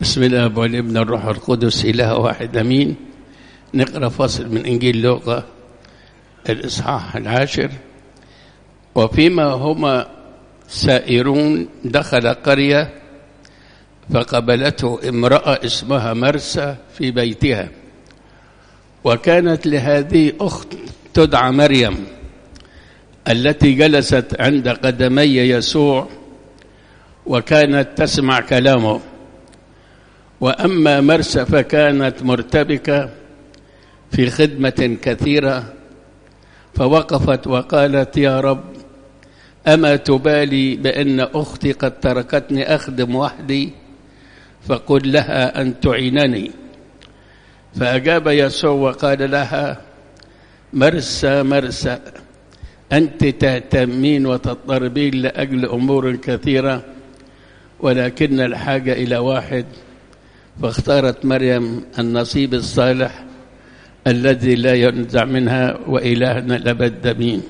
بسم الله والابن الروح القدس إله واحد أمين نقرأ فصل من إنجيل لوقا الإصحاح العاشر وفيما هما سائرون دخل قرية فقبلته امرأة اسمها مرسى في بيتها وكانت لهذه أخت تدعى مريم التي جلست عند قدمي يسوع وكانت تسمع كلامه واما مرسى فكانت مرتبكه في خدمه كثيره فوقفت وقالت يا رب اما تبالي بان اختي قد تركتني اخدم وحدي فقل لها ان تعينني فاجاب يسوع وقال لها مرسى مرسى انت تهتمين وتضطربين لاجل امور كثيره ولكن الحاجه الى واحد فاختارت مريم النصيب الصالح الذي لا ينزع منها وإلهنا الأبد أمين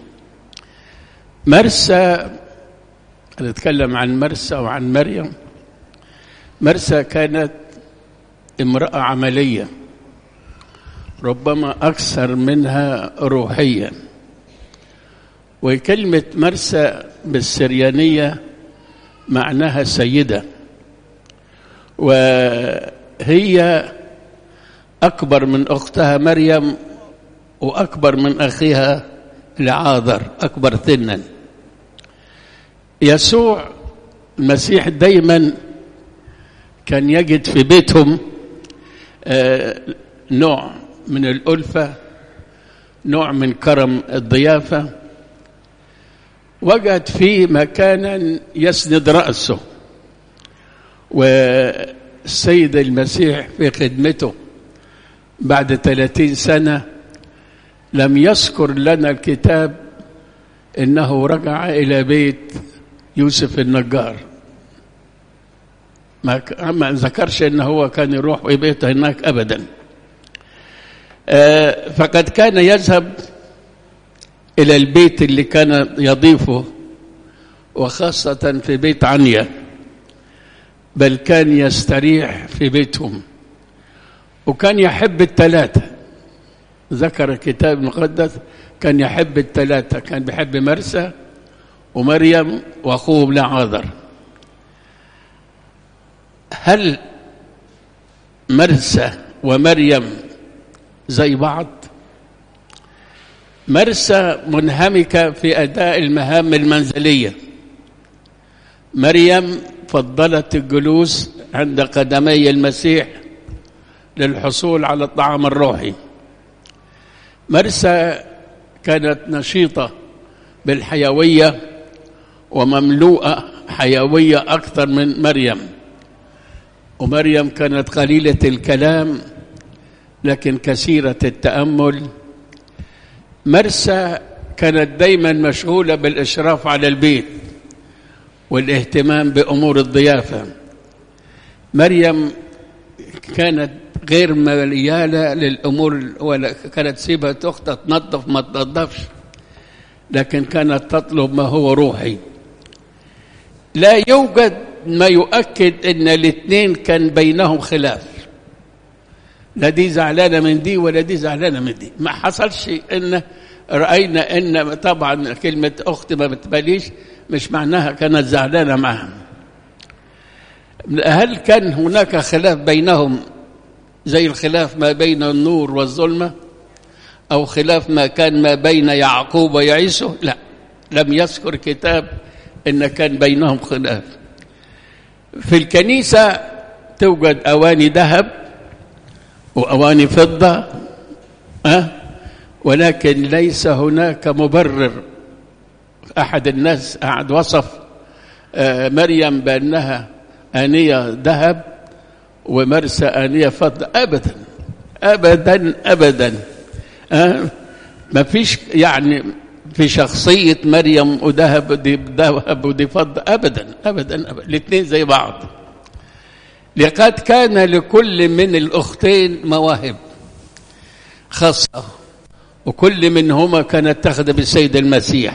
مرسى نتكلم عن مرسى وعن مريم مرسى كانت امرأة عملية ربما أكثر منها روحيا وكلمة مرسى بالسريانية معناها سيدة وهي أكبر من أختها مريم وأكبر من أخيها لعاذر أكبر سنا يسوع المسيح دايما كان يجد في بيتهم نوع من الألفة نوع من كرم الضيافة وجد فيه مكانا يسند رأسه والسيد المسيح في خدمته بعد ثلاثين سنة لم يذكر لنا الكتاب إنه رجع إلى بيت يوسف النجار ما ما ذكرش إن هو كان يروح بيته هناك أبدا فقد كان يذهب إلى البيت اللي كان يضيفه وخاصة في بيت عنيا بل كان يستريح في بيتهم وكان يحب الثلاثة ذكر الكتاب المقدس كان يحب الثلاثة كان بيحب مرسى ومريم وأخوه لعاذر هل مرسى ومريم زي بعض مرسى منهمكة في أداء المهام المنزلية مريم فضلت الجلوس عند قدمي المسيح للحصول على الطعام الروحي مرسى كانت نشيطة بالحيوية ومملوءة حيوية أكثر من مريم ومريم كانت قليلة الكلام لكن كثيرة التأمل مرسى كانت دايما مشغولة بالإشراف على البيت والاهتمام بأمور الضيافة مريم كانت غير ميالة للأمور ولا كانت سيبها تخطى تنظف ما تنظفش لكن كانت تطلب ما هو روحي لا يوجد ما يؤكد ان الاثنين كان بينهم خلاف لا دي زعلانه من دي ولا دي زعلانه من دي ما حصلش ان راينا ان طبعا كلمه اخت ما بتباليش مش معناها كانت زعلانه معها هل كان هناك خلاف بينهم زي الخلاف ما بين النور والظلمه او خلاف ما كان ما بين يعقوب ويعيسو لا لم يذكر كتاب ان كان بينهم خلاف في الكنيسه توجد اواني ذهب واواني فضه أه؟ ولكن ليس هناك مبرر احد الناس قعد وصف آه مريم بانها انيه ذهب ومرسى انيه فضه ابدا ابدا ابدا أه؟ ما فيش يعني في شخصية مريم وذهب ودي ذهب ودي فضة أبدا أبدا, أبداً. الاثنين زي بعض لقد كان لكل من الأختين مواهب خاصة وكل منهما كانت تخدم السيد المسيح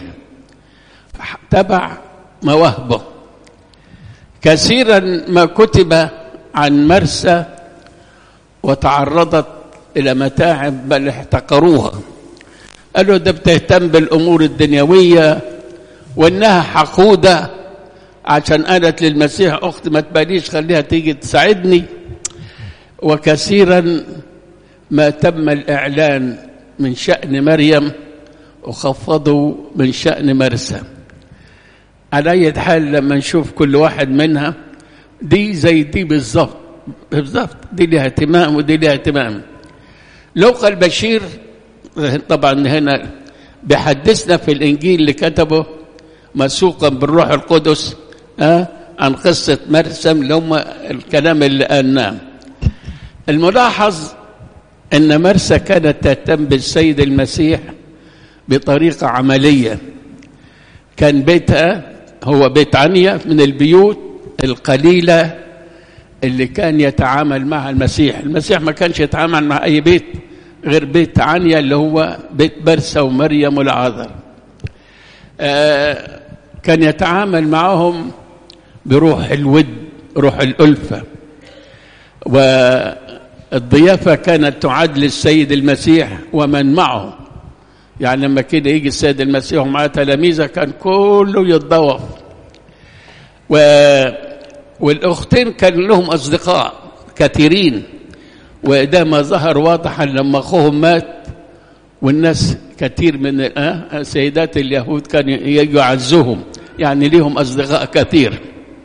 تبع مواهبه كثيرا ما كتب عن مرسى وتعرضت إلى متاعب بل احتقروها قالوا ده بتهتم بالأمور الدنيوية وإنها حقودة عشان قالت للمسيح أختي ما تباليش خليها تيجي تساعدني وكثيرا ما تم الإعلان من شأن مريم وخفضوا من شأن مرسى على أي حال لما نشوف كل واحد منها دي زي دي بالظبط بالظبط دي لها اهتمام ودي لها اهتمام لوقا البشير طبعا هنا بيحدثنا في الانجيل اللي كتبه مسوقا بالروح القدس أه عن قصه مرسم اللي هم الكلام اللي قالناه الملاحظ ان مرسى كانت تهتم بالسيد المسيح بطريقه عمليه كان بيتها هو بيت عنيا من البيوت القليله اللي كان يتعامل مع المسيح المسيح ما كانش يتعامل مع أي بيت غير بيت عنيا اللي هو بيت برسة ومريم والعذر آه كان يتعامل معهم بروح الود روح الألفة والضيافة كانت تعد للسيد المسيح ومن معه يعني لما كده يجي السيد المسيح ومعاه تلاميذه كان كله يتضوف و والأختين كان لهم أصدقاء كثيرين وده ما ظهر واضحا لما أخوهم مات والناس كثير من سيدات اليهود كانوا يجوا يعزوهم يعني ليهم أصدقاء كثير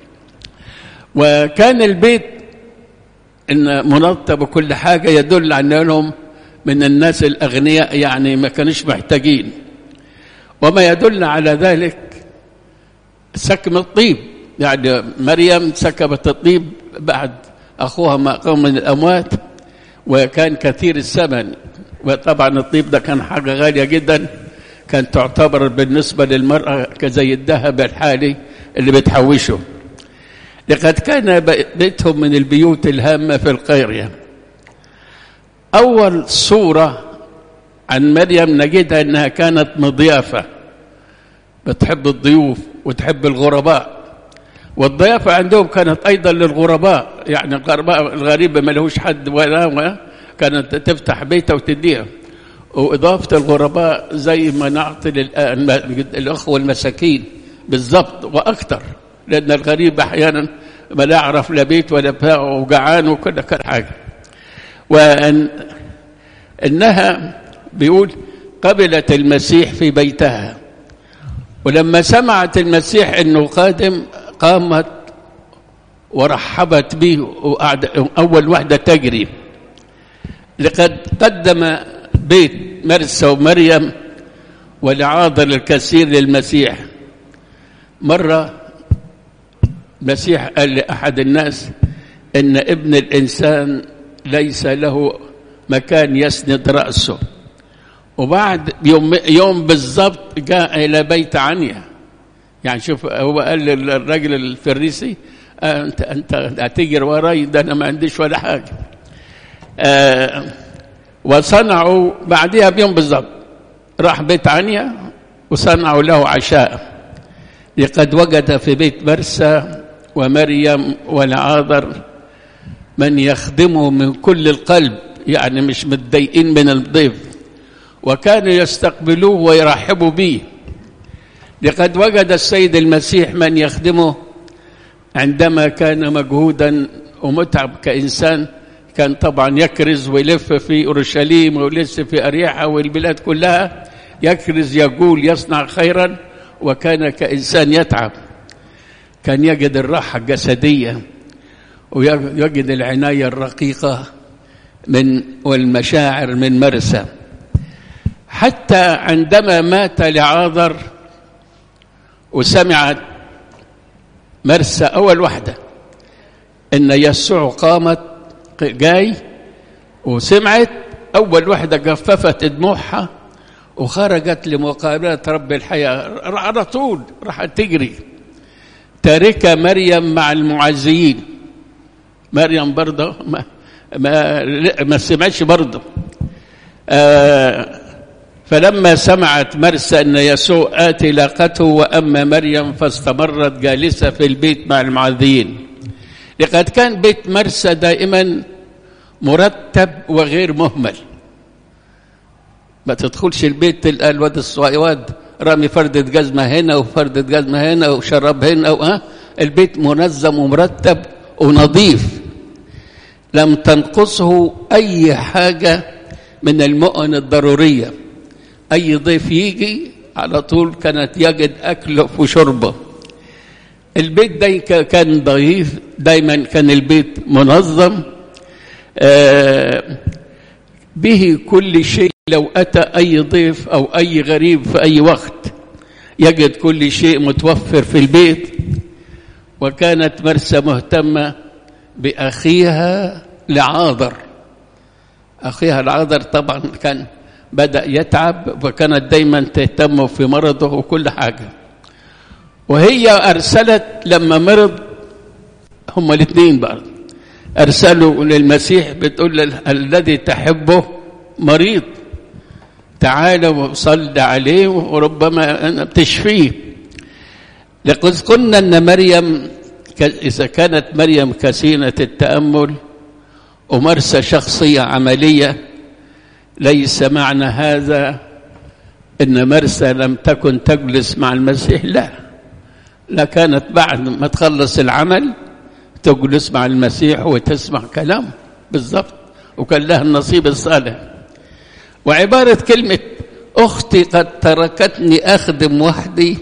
وكان البيت إن منظم وكل حاجة يدل على أنهم من الناس الأغنياء يعني ما كانوش محتاجين وما يدل على ذلك سكم الطيب يعني مريم سكبت الطيب بعد أخوها ما قام من الأموات وكان كثير الثمن وطبعا الطيب ده كان حاجة غالية جدا كان تعتبر بالنسبة للمرأة كزي الذهب الحالي اللي بتحوشه لقد كان بيتهم من البيوت الهامة في القرية أول صورة عن مريم نجدها أنها كانت مضيافة بتحب الضيوف وتحب الغرباء والضيافة عندهم كانت أيضا للغرباء يعني الغرباء الغريب ما لهوش حد ولا كانت تفتح بيته وتديها وإضافة الغرباء زي ما نعطي الأخوة المساكين بالضبط وأكثر لأن الغريب أحيانا ما لا يعرف لا بيت ولا بتاع وجعان وكل كل حاجة وأن إنها بيقول قبلت المسيح في بيتها ولما سمعت المسيح انه قادم قامت ورحبت به وقعد اول واحده تجري لقد قدم بيت مرسى ومريم ولعاذر الكثير للمسيح مره المسيح قال لاحد الناس ان ابن الانسان ليس له مكان يسند راسه وبعد يوم يوم بالضبط جاء الى بيت عنيا يعني شوف هو قال للراجل الفريسي آه انت انت هتجري وراي ده انا ما عنديش ولا حاجه آه وصنعوا بعدها بيوم بالضبط راح بيت عنيا وصنعوا له عشاء لقد وجد في بيت مرسى ومريم والعاذر من يخدمه من كل القلب يعني مش متضايقين من الضيف وكانوا يستقبلوه ويرحبوا به لقد وجد السيد المسيح من يخدمه عندما كان مجهودا ومتعب كإنسان كان طبعا يكرز ويلف في أورشليم ويلف في أريحة والبلاد كلها يكرز يقول يصنع خيرا وكان كإنسان يتعب كان يجد الراحة الجسدية ويجد العناية الرقيقة من والمشاعر من مرسى حتى عندما مات لعاذر وسمعت مرسى أول واحدة إن يسوع قامت جاي وسمعت أول واحدة جففت دموعها وخرجت لمقابلة رب الحياة على طول راحت تجري تاركة مريم مع المعزيين مريم برضه ما ما, ما سمعتش برضه آه فلما سمعت مرسى أن يسوع آتي لاقته وأما مريم فاستمرت جالسة في البيت مع المعذيين لقد كان بيت مرسى دائما مرتب وغير مهمل ما تدخلش البيت تلقى الواد الصويواد رامي فردة جزمة هنا وفردة جزمة هنا وشراب هنا وأه البيت منظم ومرتب ونظيف لم تنقصه أي حاجة من المؤن الضرورية أي ضيف يجي على طول كانت يجد أكله وشربه البيت ده كان ضعيف دايما كان البيت منظم آه به كل شيء لو أتى أي ضيف أو أي غريب في أي وقت يجد كل شيء متوفر في البيت وكانت مرسى مهتمة بأخيها لعاذر أخيها العاذر طبعا كان بدأ يتعب وكانت دايما تهتم في مرضه وكل حاجة وهي أرسلت لما مرض هما الاثنين بقى أرسلوا للمسيح بتقول الذي تحبه مريض تعال وصل عليه وربما تشفيه لقد قلنا أن مريم إذا كانت مريم كثيرة التأمل ومرسى شخصية عملية ليس معنى هذا أن مرسى لم تكن تجلس مع المسيح لا لا كانت بعد ما تخلص العمل تجلس مع المسيح وتسمع كلامه بالضبط وكان لها النصيب الصالح وعبارة كلمة أختي قد تركتني أخدم وحدي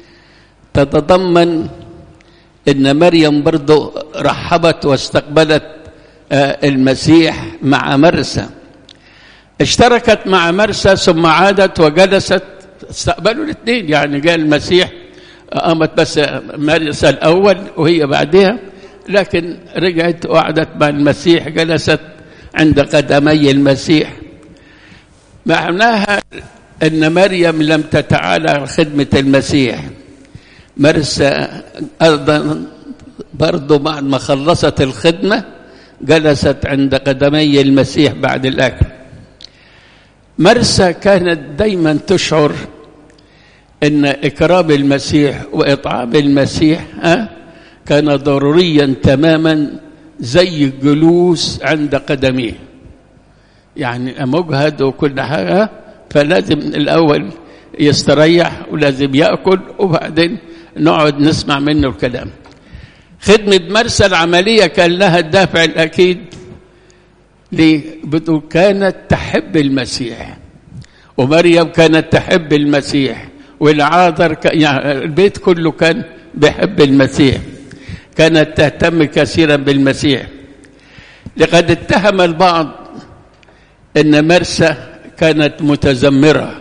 تتضمن أن مريم برضو رحبت واستقبلت المسيح مع مرسى اشتركت مع مرسى ثم عادت وجلست استقبلوا الاثنين يعني جاء المسيح قامت بس مرسى الأول وهي بعدها لكن رجعت وقعدت مع المسيح جلست عند قدمي المسيح معناها أن مريم لم تتعالى عن خدمة المسيح مرسى أيضا برضو بعد ما خلصت الخدمة جلست عند قدمي المسيح بعد الأكل مرسى كانت دايما تشعر أن إكرام المسيح وإطعام المسيح كان ضروريا تماما زي الجلوس عند قدميه يعني مجهد وكل حاجة فلازم الأول يستريح ولازم يأكل وبعدين نقعد نسمع منه الكلام خدمة مرسى العملية كان لها الدافع الأكيد بتقول كانت تحب المسيح ومريم كانت تحب المسيح والعاذر ك... يعني البيت كله كان بيحب المسيح كانت تهتم كثيرا بالمسيح لقد اتهم البعض ان مرسى كانت متذمره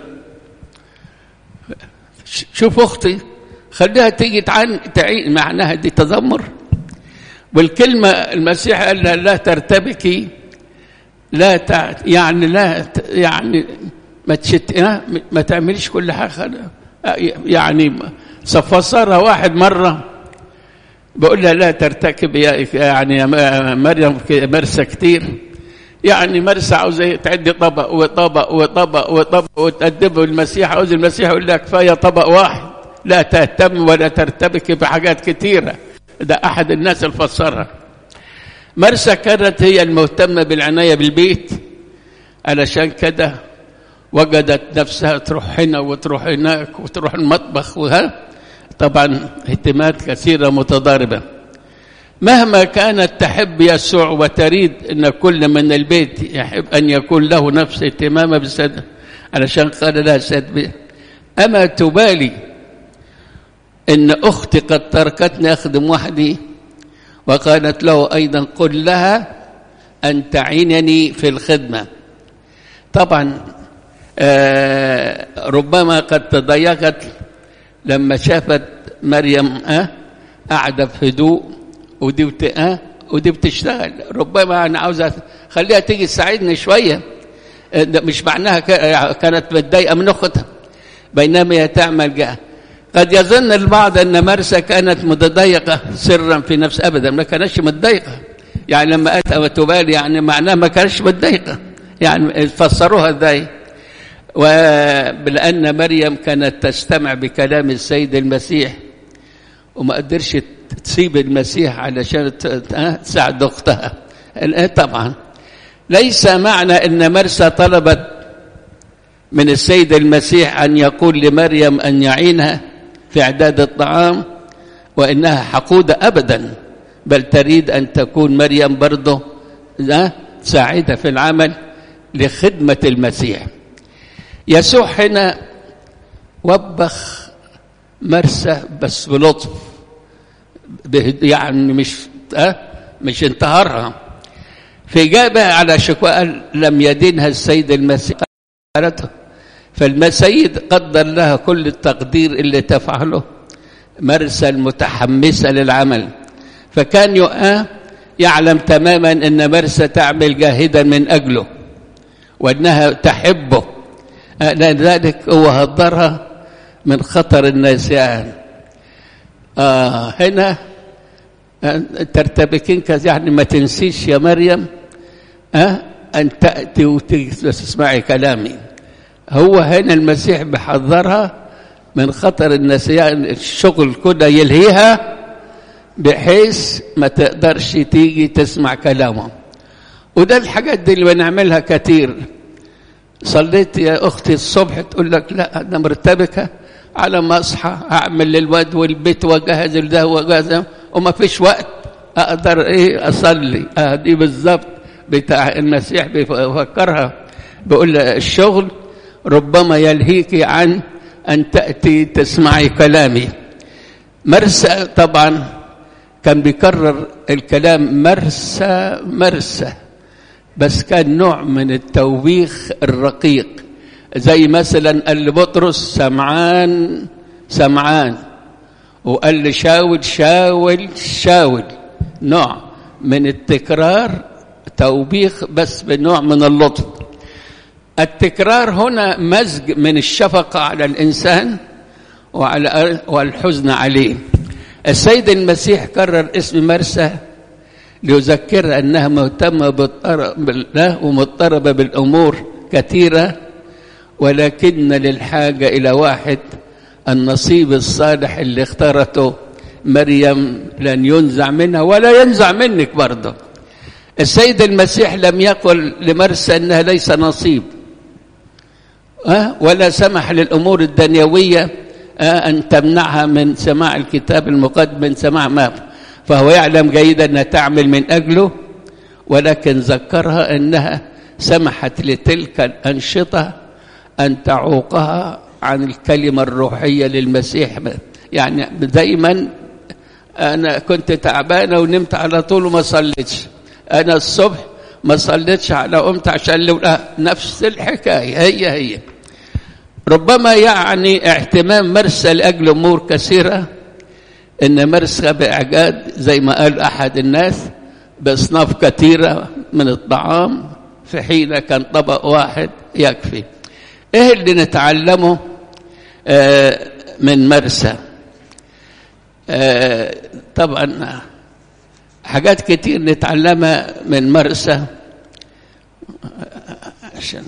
شوف اختي خليها تيجي تعين تعين معناها دي تذمر والكلمه المسيح قال لها لا ترتبكي لا تع... يعني لا ت... يعني ما تشت... ما تعمليش كل حاجه يعني فسرها واحد مره بقول لها لا ترتكب يعني يا مريم مرسى كتير يعني مرسى عاوزه تعدي طبق وطبق وطبق وطبق وتقدمه المسيح عاوز المسيح يقول لها كفايه طبق واحد لا تهتم ولا ترتبك بحاجات كتيره ده احد الناس اللي فسرها مرسى كانت هي المهتمه بالعنايه بالبيت علشان كده وجدت نفسها تروح هنا وتروح هناك وتروح المطبخ وها طبعا اهتمامات كثيره متضاربه مهما كانت تحب يسوع وتريد ان كل من البيت يحب ان يكون له نفس اهتمامه بالسد علشان قال لها سد اما تبالي ان اختي قد تركتني اخدم وحدي وقالت له ايضا قل لها ان تعينني في الخدمه طبعا آه ربما قد تضايقت لما شافت مريم آه قاعده في هدوء ودي بت... آه ودي بتشتغل ربما انا عاوزه خليها تيجي تساعدني شويه مش معناها كانت متضايقه من اختها بينما هي تعمل جاء قد يظن البعض ان مرسى كانت متضايقه سرا في نفس ابدا ما كانتش متضايقه يعني لما اتى وتبالي يعني معناها ما كانتش متضايقه يعني فسروها ازاي ولان مريم كانت تستمع بكلام السيد المسيح وما قدرش تسيب المسيح علشان تساعد أختها طبعا ليس معنى أن مرسى طلبت من السيد المسيح أن يقول لمريم أن يعينها في إعداد الطعام وإنها حقودة أبدا بل تريد أن تكون مريم برضه ساعدة في العمل لخدمة المسيح يسوع هنا وبخ مرسى بس بلطف يعني مش أه مش انتهرها في إجابة على شكوى قال لم يدينها السيد المسيح قالته فالمسيد قدر لها كل التقدير اللي تفعله مرسى المتحمسة للعمل فكان يؤاه يعلم تماما أن مرسى تعمل جاهدا من أجله وأنها تحبه لذلك هو هدرها من خطر النسيان آه هنا ترتبكين كذا يعني ما تنسيش يا مريم آه أن تأتي وتسمعي كلامي هو هنا المسيح بحذرها من خطر النسيان الشغل كده يلهيها بحيث ما تقدرش تيجي تسمع كلامه وده الحاجات دي اللي بنعملها كتير صليت يا أختي الصبح تقول لك لا أنا مرتبكة على ما أصحى أعمل للواد والبيت وأجهز ده وأجهز وما فيش وقت أقدر إيه أصلي آه دي بالظبط بتاع المسيح بيفكرها بيقول الشغل ربما يلهيك عن أن تأتي تسمعي كلامي مرسى طبعا كان بيكرر الكلام مرسى مرسى بس كان نوع من التوبيخ الرقيق زي مثلا قال لبطرس سمعان سمعان وقال لشاول شاول شاول نوع من التكرار توبيخ بس بنوع من اللطف التكرار هنا مزج من الشفقة على الإنسان وعلى والحزن عليه السيد المسيح كرر اسم مرسى ليذكرها أنها مهتمة بالله ومضطربة بالأمور كثيرة ولكن للحاجة إلى واحد النصيب الصالح اللي اختارته مريم لن ينزع منها ولا ينزع منك برضه السيد المسيح لم يقل لمرسى أنها ليس نصيب أه؟ ولا سمح للأمور الدنيوية أه؟ أن تمنعها من سماع الكتاب المقدم من سماع ما فهو يعلم جيدا أنها تعمل من أجله ولكن ذكرها أنها سمحت لتلك الأنشطة أن تعوقها عن الكلمة الروحية للمسيح يعني دايما أنا كنت تعبانة ونمت على طول وما صليتش أنا الصبح ما صليتش على قمت عشان لو نفس الحكاية هي هي ربما يعني اهتمام مرسى لأجل أمور كثيرة إن مرسى بإعجاد زي ما قال أحد الناس بأصناف كثيرة من الطعام في حين كان طبق واحد يكفي إيه اللي نتعلمه آه من مرسى آه طبعا حاجات كتير نتعلمها من مرسى عشان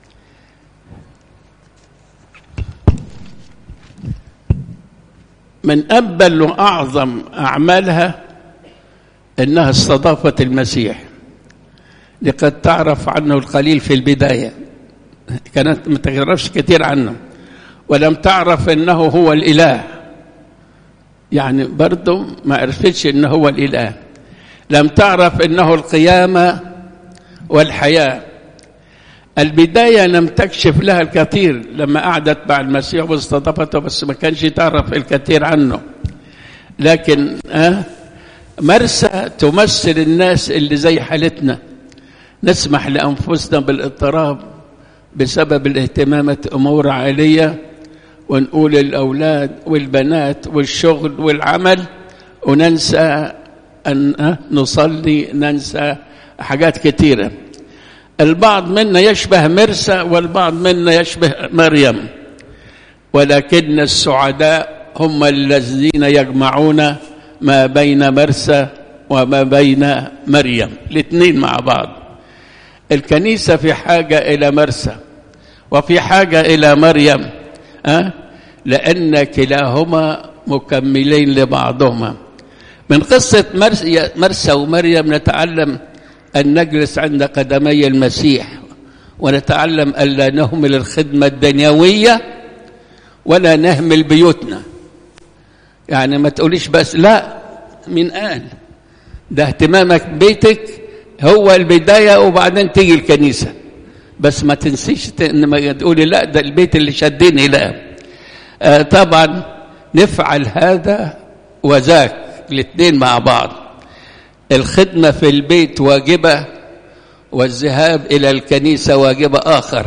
من أبل وأعظم أعمالها إنها استضافت المسيح لقد تعرف عنه القليل في البداية كانت ما تعرفش كتير عنه ولم تعرف إنه هو الإله يعني برضه ما عرفتش إنه هو الإله لم تعرف إنه القيامة والحياة البداية لم تكشف لها الكثير لما قعدت مع المسيح واستضافته بس ما كانش تعرف الكثير عنه لكن آه مرسى تمثل الناس اللي زي حالتنا نسمح لأنفسنا بالاضطراب بسبب الاهتمامات أمور عائلية ونقول الأولاد والبنات والشغل والعمل وننسى أن نصلي ننسى حاجات كثيرة البعض منا يشبه مرسى والبعض منا يشبه مريم ولكن السعداء هم الذين يجمعون ما بين مرسى وما بين مريم الاثنين مع بعض الكنيسة في حاجة إلى مرسى وفي حاجة إلى مريم أه؟ لأن كلاهما مكملين لبعضهما من قصة مرسى, مرسى ومريم نتعلم أن نجلس عند قدمي المسيح ونتعلم ألا نهمل الخدمة الدنيوية ولا نهمل بيوتنا يعني ما تقوليش بس لا من قال ده اهتمامك بيتك هو البداية وبعدين تيجي الكنيسة بس ما تنسيش ان ما تقولي لا ده البيت اللي شدني لا آه طبعا نفعل هذا وذاك الاثنين مع بعض الخدمة في البيت واجبة والذهاب إلى الكنيسة واجبة آخر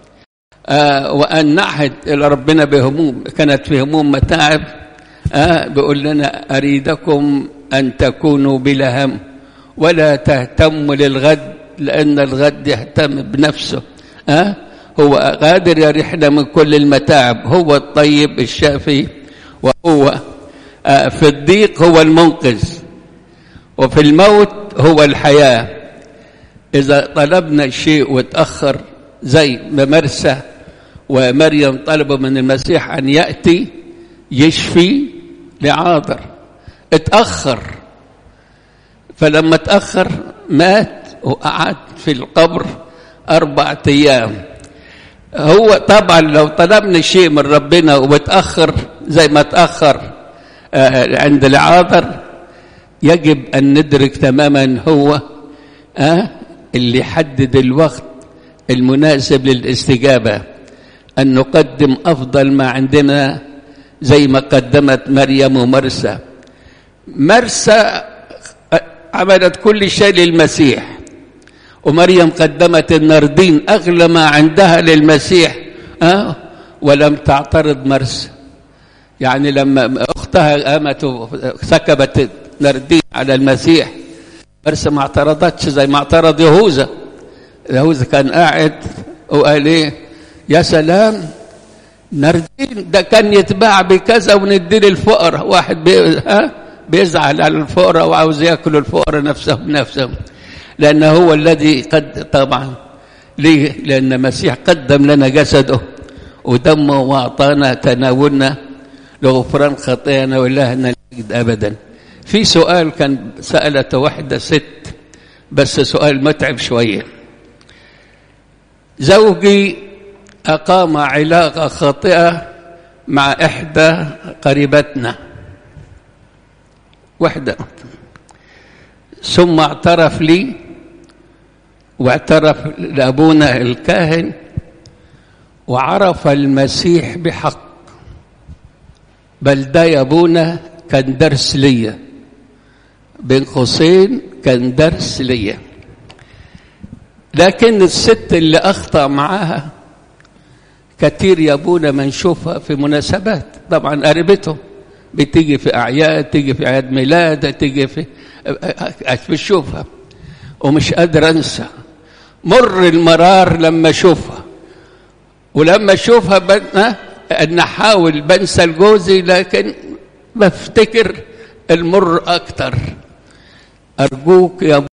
آه وأن نعهد إلى ربنا بهموم كانت في هموم متاعب آه بيقول لنا أريدكم أن تكونوا بلا هم ولا تهتموا للغد لأن الغد يهتم بنفسه آه هو قادر يرحنا من كل المتاعب هو الطيب الشافي وهو آه في الضيق هو المنقذ وفي الموت هو الحياة إذا طلبنا شيء وتأخر زي ما مرسى ومريم طلبوا من المسيح أن يأتي يشفي لعاذر اتأخر فلما اتأخر مات وقعد في القبر أربعة أيام هو طبعا لو طلبنا شيء من ربنا وبتأخر زي ما تأخر عند العاذر يجب أن ندرك تماما هو اللي يحدد الوقت المناسب للاستجابة أن نقدم أفضل ما عندنا زي ما قدمت مريم ومرسى مرسى عملت كل شيء للمسيح ومريم قدمت النردين أغلى ما عندها للمسيح أه؟ ولم تعترض مرسى يعني لما أختها قامت سكبت نردين على المسيح مرسى ما اعترضتش زي ما اعترض يهوذا يهوذا كان قاعد وقال ايه يا سلام نردين ده كان يتباع بكذا ونديه للفقراء واحد بي ها بيزعل على الفقراء وعاوز ياكل الفقراء نفسهم بنفسهم لأنه هو الذي قد طبعا ليه؟ لأن المسيح قدم لنا جسده ودمه وأعطانا تناولنا لغفران خطايانا ولهنا المجد أبدا في سؤال كان سألته واحدة ست بس سؤال متعب شوية زوجي أقام علاقة خاطئة مع إحدى قريبتنا وحدة ثم اعترف لي واعترف لأبونا الكاهن وعرف المسيح بحق بل ده يا أبونا كان درس ليا بين قوسين كان درس ليا لكن الست اللي أخطأ معاها كتير يا أبونا ما نشوفها في مناسبات طبعا قريبته بتيجي في أعياد تيجي في أعياد ميلاد تيجي في بشوفها ومش قادر أنسى مر المرار لما أشوفها ولما أشوفها بن... أن أحاول بنسى لجوزي لكن بفتكر المر أكتر أرجوك يا